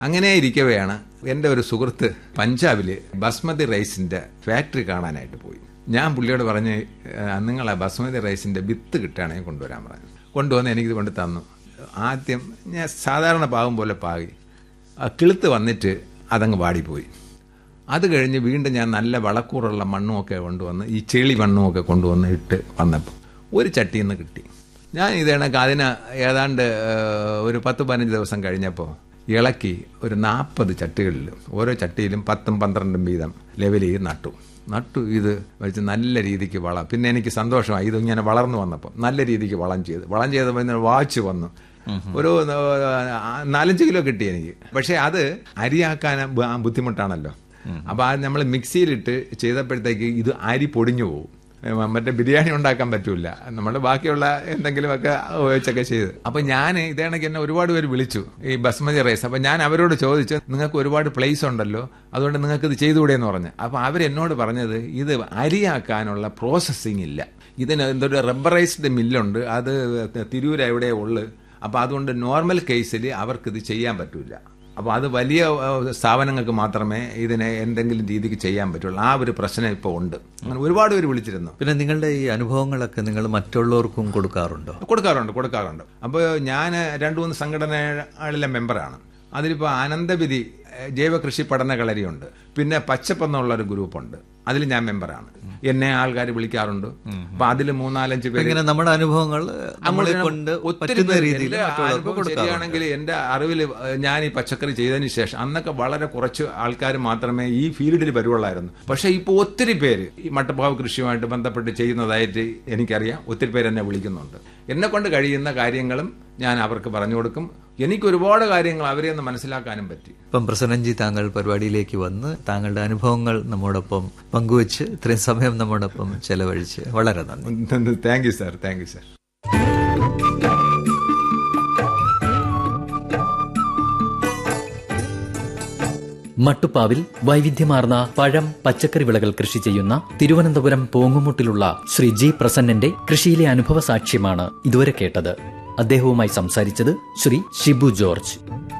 അങ്ങനെ ഇരിക്കവെയാണ് എൻ്റെ ഒരു സുഹൃത്ത് പഞ്ചാബിൽ ബസ്മതി റൈസിന്റെ ഫാക്ടറി കാണാനായിട്ട് പോയി ഞാൻ പുള്ളിയോട് പറഞ്ഞ് "ഏഹ്, നിങ്ങൾ ആ ബസ്മതി റൈസിന്റെ വിത്ത് കിട്ടുകയാണെങ്കിൽ കൊണ്ടുവരാൻ പറഞ്ഞു കൊണ്ടുവന്ന് എനിക്കിത് കൊണ്ട് തന്നു ആദ്യം ഞാൻ സാധാരണ പാകും പോലെ പാകി ആ കിളുത്ത് വന്നിട്ട് അതങ്ങ് വാടിപ്പോയി അത് കഴിഞ്ഞ് വീണ്ടും ഞാൻ നല്ല വളക്കൂറുള്ള മണ്ണുമൊക്കെ കൊണ്ടുവന്ന് ഈ ചെളി മണ്ണുമൊക്കെ കൊണ്ടുവന്ന് ഇട്ട് വന്നപ്പോൾ ഒരു ചട്ടിയിൽ നിന്ന് കിട്ടി ഞാൻ ഇത് കണക്ക് അതിന് ഏതാണ്ട് ഏഹ്, ഒരു പത്ത് പതിനഞ്ച് ദിവസം കഴിഞ്ഞപ്പോൾ ഇളക്കി ഒരു നാൽപ്പത് ചട്ടികളിൽ ഓരോ ചട്ടിയിലും പത്തും പന്ത്രണ്ടും വീതം ലെവൽ ചെയ്ത് നട്ടു നട്ടു ഇത് വെച്ച് നല്ല രീതിക്ക് വളം പിന്നെ എനിക്ക് സന്തോഷമായി ഇത് ഇങ്ങനെ വളർന്നു വന്നപ്പോൾ നല്ല രീതിക്ക് വളം ചെയ്ത് വളം ചെയ്തപ്പോൾ ഇന്ന് വാച്ച് വന്നു ഒരു ആ, നാലഞ്ച് കിലോ കിട്ടി എനിക്ക് പക്ഷെ അത് അരിയാക്കാൻ ബ- ബുദ്ധിമുട്ടാണല്ലോ അപ്പൊ അത് നമ്മൾ മിക്സിയിലിട്ട് ചെയ്തപ്പോഴത്തേക്ക് ഇത് അരി പൊടിഞ്ഞു പോകും ഏ, മറ്റേ ബിരിയാണി ഉണ്ടാക്കാൻ പറ്റൂല നമ്മൾ ബാക്കിയുള്ള എന്തെങ്കിലുമൊക്കെ ഉപയോഗിച്ചൊക്കെ ചെയ്ത് അപ്പൊ ഞാൻ ഇതേണക്ക് എന്നെ ഒരുപാട് പേര് വിളിച്ചു ഈ ബസ്മതി റൈസ് അപ്പൊ ഞാൻ അവരോട് ചോദിച്ചു നിങ്ങൾക്ക് ഒരുപാട് പ്ലേസ് ഉണ്ടല്ലോ അതുകൊണ്ട് നിങ്ങൾക്ക് ഇത് ചെയ്തുകൂടെ എന്ന് പറഞ്ഞു അപ്പൊ അവരെന്നോട് പറഞ്ഞത് ഇത് അരിയാക്കാനുള്ള പ്രോസസ്സിംഗ് ഇല്ല ഇതിന് എന്തൊരു റബ്ബറൈസ്ഡ് മില്ലുണ്ട് അത് തിരൂർ എവിടെയേ ഉള്ളു അപ്പൊ അതുകൊണ്ട് നോർമൽ കേസിൽ അവർക്കിത് ചെയ്യാൻ പറ്റൂല അപ്പൊ അത് വലിയ ഏഹ്, സ്ഥാപനങ്ങൾക്ക് മാത്രമേ ഇതിനെ എന്തെങ്കിലും രീതിക്ക് ചെയ്യാൻ പറ്റുള്ളൂ ആ ഒരു പ്രശ്നം ഇപ്പോൾ ഉണ്ട് അങ്ങനെ ഒരുപാട് പേര് വിളിച്ചിരുന്നു പിന്നെ നിങ്ങളുടെ ഈ അനുഭവങ്ങളൊക്കെ നിങ്ങൾ മറ്റുള്ളവർക്കും കൊടുക്കാറുണ്ടോ കൊടുക്കാറുണ്ട് കൊടുക്കാറുണ്ട് അപ്പോൾ ഞാൻ രണ്ട് മൂന്ന് സംഘടനകളിലെ മെമ്പറാണ് അതിലിപ്പോൾ അനന്തവിധി ഏഹ്, ജൈവ കൃഷി പഠന കളരിയുണ്ട് പിന്നെ പച്ചപ്പെന്നുള്ള ഒരു ഗ്രൂപ്പുണ്ട് അതിൽ ഞാൻ മെമ്പറാണ് എന്നെ ആൾക്കാർ വിളിക്കാറുണ്ട് അപ്പൊ അതിൽ മൂന്നാലഞ്ച് പേര് ഇങ്ങനെ നമ്മുടെ അനുഭവങ്ങൾ നമ്മളെ അങ്ങനെ കൊണ്ട് ഒത്തിരി പറ്റുന്ന പേര് രീതിയിൽ എന്റെ മറ്റുള്ളവർക്ക് അനുഭവം കൊടുക്കാറുണ്ട് ശരിയാണെങ്കിൽ എന്റെ അറിവിൽ ഞാൻ ഈ പച്ചക്കറി ചെയ്തതിന് ശേഷം അന്നൊക്കെ വളരെ കുറച്ച് ആൾക്കാർ മാത്രമേ ഈ ഫീൽഡിൽ വരുവുള്ളായിരുന്നു പക്ഷെ ഇപ്പോൾ ഒത്തിരി പേര് ഈ മട്ടപ്പാവ് കൃഷിയുമായിട്ട് ബന്ധപ്പെട്ട് ചെയ്യുന്നതായിട്ട് എനിക്കറിയാം ഒത്തിരി പേര് എന്നെ വിളിക്കുന്നുണ്ട് എന്നെ കൊണ്ട് കഴിയുന്ന കാര്യങ്ങളും ഞാൻ അവർക്ക് പറഞ്ഞു കൊടുക്കും എനിക്ക് ഒരുപാട് കാര്യങ്ങൾ അവരെ ഒന്ന് മനസ്സിലാക്കാനും പറ്റി ഇപ്പം പ്രസന്നൻജി താങ്കൾ പരിപാടിയിലേക്ക് വന്ന് താങ്കളുടെ അനുഭവങ്ങൾ നമ്മോടൊപ്പം പങ്കുവച്ച് ഇത്രയും സമയം നമ്മോടൊപ്പം ചെലവഴിച്ച് വളരെ നന്ദി thank you sir thank you sir മട്ടുപ്പാവിൽ വൈവിധ്യമാർന്ന പഴം പച്ചക്കറി വിളകൾ കൃഷി ചെയ്യുന്ന തിരുവനന്തപുരം പോങ്ങുമുട്ടിലുള്ള ശ്രീ ജി പ്രസന്നന്റെ കൃഷിയിലെ അനുഭവ സാക്ഷ്യമാണ് ഇതുവരെ കേട്ടത് അദ്ദേഹവുമായി സംസാരിച്ചത് ശ്രീ ഷിബു ജോർജ്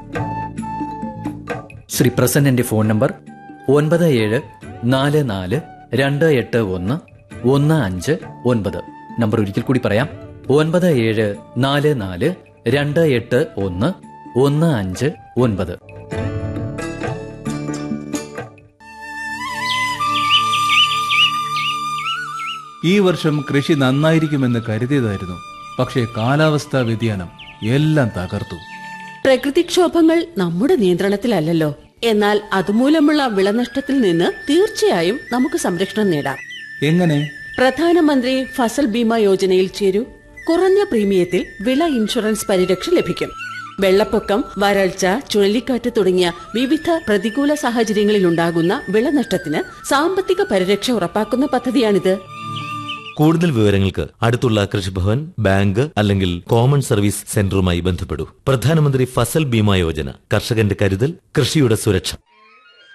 ശ്രീ പ്രസന്നന്റെ ഫോൺ നമ്പർ ഒൻപത് ഏഴ് നാല് നാല് രണ്ട് എട്ട് ഒന്ന് ഒന്ന് അഞ്ച് ഒൻപത് നമ്പർ ഒരിക്കൽ കൂടി പറയാം ഒൻപത് ഏഴ് നാല് നാല് രണ്ട് എട്ട് ഒന്ന് ഒന്ന് അഞ്ച് ഒൻപത് ഈ വർഷം കൃഷി നന്നായിരിക്കുമെന്ന് കരുതിയതായിരുന്നു പക്ഷേ കാലാവസ്ഥാ വ്യതിയാനം എല്ലാം തകർത്തു പ്രകൃതിക്ഷോഭങ്ങൾ നമ്മുടെ നിയന്ത്രണത്തിലല്ലല്ലോ എന്നാൽ അതുമൂലമുള്ള വിളനഷ്ടത്തിൽ നിന്ന് തീർച്ചയായും നമുക്ക് സംരക്ഷണം നേടാം എങ്ങനെ പ്രധാനമന്ത്രി ഫസൽ ബീമ യോജനയിൽ ചേരൂ കുറഞ്ഞ പ്രീമിയത്തിൽ വിള ഇൻഷുറൻസ് പരിരക്ഷ ലഭിക്കും വെള്ളപ്പൊക്കം വരൾച്ച ചുഴലിക്കാറ്റ് തുടങ്ങിയ വിവിധ പ്രതികൂല സാഹചര്യങ്ങളിലുണ്ടാകുന്ന വിളനഷ്ടത്തിന് സാമ്പത്തിക പരിരക്ഷ ഉറപ്പാക്കുന്ന പദ്ധതിയാണിത് കൂടുതൽ വിവരങ്ങൾക്ക് അടുത്തുള്ള കൃഷിഭവൻ ബാങ്ക് അല്ലെങ്കിൽ കോമൺ സർവീസ് സെന്ററുമായി ബന്ധപ്പെടൂ പ്രധാനമന്ത്രി ഫസൽ ബീമ യോജന കർഷകന്റെ കരുതൽ കൃഷിയുടെ സുരക്ഷ